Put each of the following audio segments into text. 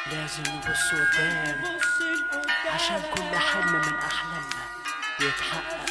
لازم نبص قدام عشان كل حلم من أحلامنا يتحقق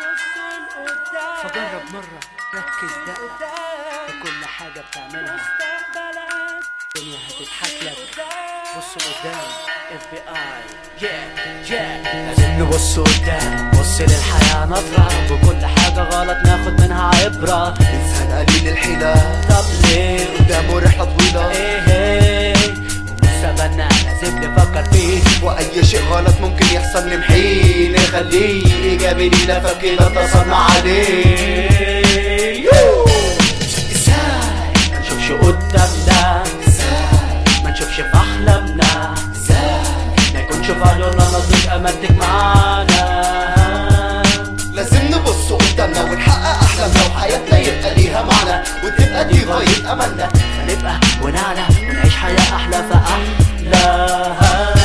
فجرب مرة ركز دقق في كل حاجة بتعملها الدنيا هتضحك لك بص قدام اف بي اي لازم نبص قدام بص للحياة نظرة وكل حاجة غلط ناخد منها عبرة انسان قليل الحيلة طب ليه قدامه رحلة طويلة ايه ايه مستقبلنا لازم نفكر فيه واي شيء غلط ممكن يحصل نمحيه نخليه ايجابي لينا فكيف اتصلنا عليه ازاي ما نشوفش قدامنا ازاي ما نشوفش في احلامنا ازاي ما يكونش في عيوننا نظرة امانتك معانا لازم نبص قدامنا ونحقق احلامنا وحياتنا يبقى ليها معنى وتبقى دي غاية املنا فنبقى ونعلى ونعيش حياة احلى فاحلى